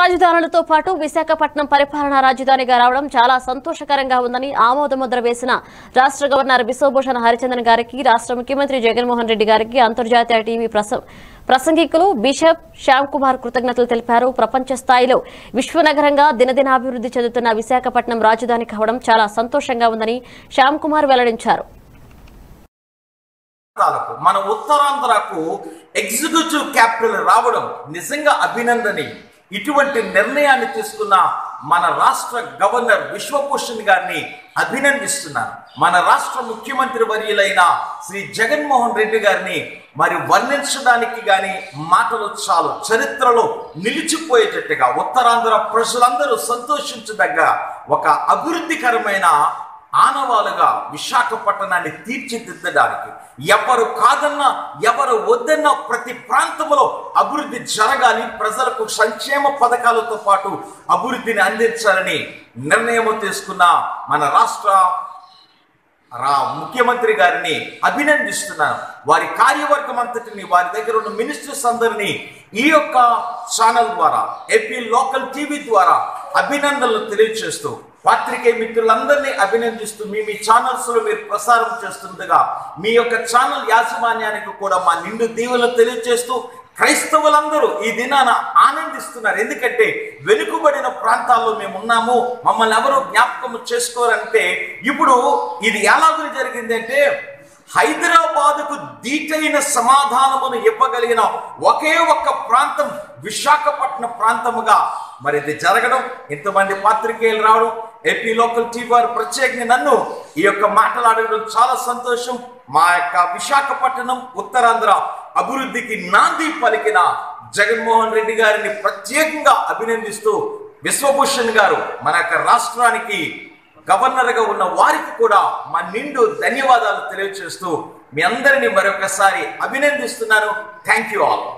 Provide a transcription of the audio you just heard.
రాజధానులతో పాటు విశాఖపట్నం పరిపాలనా రాజధానిగా రావడం చాలా సంతోషకరంగా ఉందని ఆమోదముద్ర వేసిన రాష్ట్ర గవర్నర్ బిశ్వభూషణ్ హరిచందన్ గారికి రాష్ట్ర ముఖ్యమంత్రి జగన్మోహన్ రెడ్డి గారికి అంతర్జాతీయ టీవీ ప్రస- ప్రసంగికులు బిషప్ శ్యామ్ కుమార్ కృతజ్ఞతలు తెలిపారు ప్రపంచ స్థాయిలో విశ్వనగరంగా దినదినాభివృద్ధి చెందుతున్న విశాఖపట్నం రాజధాని కావడం చాలా సంతోషంగా ఉందని శ్యామ్ కుమార్ వెల్లడించారు ప్రాంతాలకు మన ఉత్తరాంధ్రకు ఎగ్జిక్యూటివ్ క్యాపిటల్ రావడం నిజంగా అభినందనీయం ఇటువంటి నిర్ణయాన్ని తీసుకున్న మన రాష్ట్ర గవర్నర్ విశ్వభూషణ్ గారిని అభినందిస్తున్నాను మన రాష్ట్ర ముఖ్యమంత్రి వర్యులైన శ్రీ జగన్మోహన్ రెడ్డి గారిని మరి వర్ణించడానికి గాని మాటలు చాలు చరిత్రలో నిలిచిపోయేటట్టుగా ఉత్తరాంధ్ర ప్రజలందరూ సంతోషించదగ్గ ఒక అభివృద్ధికరమైన ఆనవాలుగా విశాఖపట్నాన్ని తీర్చిదిద్దడానికి ఎవరు కాదన్నా ఎవరు వద్దన్నా ప్రతి ప్రాంతంలో అభివృద్ధి జరగాలి ప్రజలకు సంక్షేమ పథకాలతో పాటు అభివృద్ధిని అందించాలని నిర్ణయం తీసుకున్న మన రాష్ట్ర రా ముఖ్యమంత్రి గారిని అభినందిస్తున్నాను వారి కార్యవర్గం అంతటిని వారి దగ్గర ఉన్న మినిస్టర్స్ అందరినీ ఈ యొక్క ఛానల్ ద్వారా ఏపీ లోకల్ టీవీ ద్వారా అభినందనలు తెలియజేస్తూ పాత్రికేయ మిత్రులందరినీ అభినందిస్తూ మీ మీ ఛానల్స్ లో మీరు ప్రసారం చేస్తుండగా మీ యొక్క ఛానల్ యాజమాన్యానికి కూడా మా నిండు దీవులను తెలియజేస్తూ క్రైస్తవులందరూ ఈ దినాన ఆనందిస్తున్నారు ఎందుకంటే వెనుకబడిన ప్రాంతాల్లో మేము ఉన్నాము మమ్మల్ని ఎవరు జ్ఞాపకం చేసుకోరంటే ఇప్పుడు ఇది ఎలాగో జరిగింది అంటే హైదరాబాదుకు దీటైన సమాధానమును ఇవ్వగలిగిన ఒకే ఒక్క ప్రాంతం విశాఖపట్నం ప్రాంతముగా మరి ఇది జరగడం ఇంతమంది పాత్రికేయులు రావడం ఏపీ లోకల్ టీవీ వారు ప్రత్యేకంగా నన్ను ఈ యొక్క మాట్లాడడం చాలా సంతోషం మా యొక్క విశాఖపట్నం ఉత్తరాంధ్ర అభివృద్ధికి నాంది పలికిన జగన్మోహన్ రెడ్డి గారిని ప్రత్యేకంగా అభినందిస్తూ విశ్వభూషణ్ గారు మన యొక్క రాష్ట్రానికి గవర్నర్గా ఉన్న వారికి కూడా మా నిండు ధన్యవాదాలు తెలియజేస్తూ మీ అందరినీ మరొకసారి అభినందిస్తున్నాను థ్యాంక్ యూ ఆల్